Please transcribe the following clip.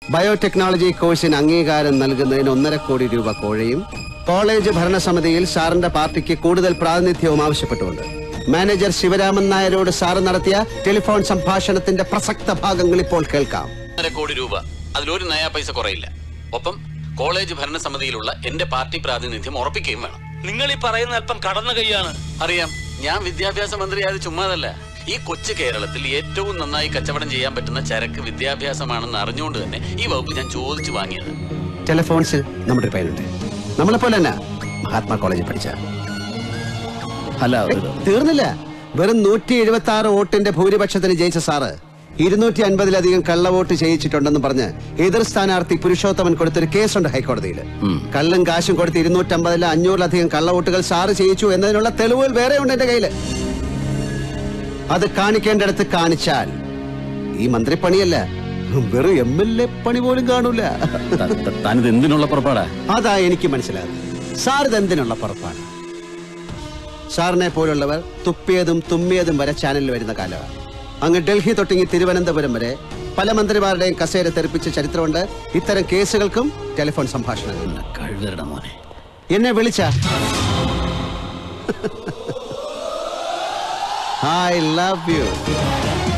biotechnology കോഴ്സിന് അംഗീകാരം നൽകുന്നതിന് ഒന്നര കോടി രൂപ കോഴയും കോളേജ് ഭരണസമിതിയിൽ സാറിന്റെ പാർട്ടിക്ക് കൂടുതൽ പ്രാതിനിധ്യവും ആവശ്യപ്പെട്ടുകൊണ്ട് മാനേജർ ശിവരാമൻ നായരോട് സാറ് നടത്തിയ ടെലിഫോൺ സംഭാഷണത്തിന്റെ പ്രസക്ത ഭാഗങ്ങൾ ഇപ്പോൾ കേൾക്കാം ഒന്നര കോടി രൂപ അതിലൊരു നയാ പൈസ കുറയില്ല ഒപ്പം കോളേജ് ഭരണസമിതിയിലുള്ള എന്റെ പാർട്ടി പ്രാതിനിധ്യം ഉറപ്പിക്കുകയും വേണം നിങ്ങൾ ഈ പറയുന്ന അല്പം കടന്ന കൈയാണ് അറിയാം ഞാൻ വിദ്യാഭ്യാസ മന്ത്രിയായത് ചുമ്മാതല്ല ഈ കൊച്ചു കേരളത്തിൽ ഏറ്റവും നന്നായി കച്ചവടം ചെയ്യാൻ പറ്റുന്ന ചരക്ക് വിദ്യാഭ്യാസമാണെന്ന് അറിഞ്ഞുകൊണ്ട് തന്നെ ഈ വകുപ്പ് ഞാൻ ചോദിച്ചു വാങ്ങിയത് ടെലിഫോൺസ് നമ്മുടെ ഒരു പയ്യനുണ്ട് നമ്മളെ പോലെ തന്നെ മഹാത്മാ കോളേജിൽ പഠിച്ച അല്ല തീർന്നില്ല വെറും നൂറ്റി എഴുപത്തി ആറ് വോട്ടിന്റെ ഭൂരിപക്ഷത്തിന് ജയിച്ച സാറ് ഇരുന്നൂറ്റി അൻപതിലധികം കള്ളവോട്ട് ചെയ്യിച്ചിട്ടുണ്ടെന്ന് പറഞ്ഞ് എതിർ സ്ഥാനാർത്ഥി പുരുഷോത്തമൻ കൊടുത്തൊരു കേസുണ്ട് ഹൈക്കോടതിയിൽ കള്ളും കാശും കൊടുത്ത് ഇരുന്നൂറ്റമ്പതിൽ അഞ്ഞൂറിലധികം കള്ളവോട്ടുകൾ സാറ് ചെയ്യിച്ചു എന്നതിനുള്ള തെളിവുകൾ വേറെ ഉണ്ട് എന്റെ കയ്യില് അത് കാണിക്കേണ്ടടുത്ത് കാണിച്ചാൽ ഈ മന്ത്രിപ്പണിയല്ല വെറും എം എൽ എ പണി പോലും കാണൂല താനിത് എന്തിനുള്ള പുറപ്പാടാ അതാ എനിക്ക് മനസ്സിലാകുന്നത് സാർ ഇതെന്തിനുള്ള പുറപ്പാണ് സാറിനെ പോലുള്ളവർ തുപ്പിയതും തുമ്മിയതും വരെ ചാനലിൽ വരുന്ന കാലമാണ് അങ്ങ് ഡൽഹി തൊട്ടിങ്ങി തിരുവനന്തപുരം വരെ പല മന്ത്രിമാരുടെയും കസേര തെറിപ്പിച്ച ചരിത്രമുണ്ട് ഇത്തരം കേസുകൾക്കും ടെലിഫോൺ സംഭാഷണങ്ങൾ കഴിവരുടെ മോനെ എന്നെ വിളിച്ച ഐ ലവ് യു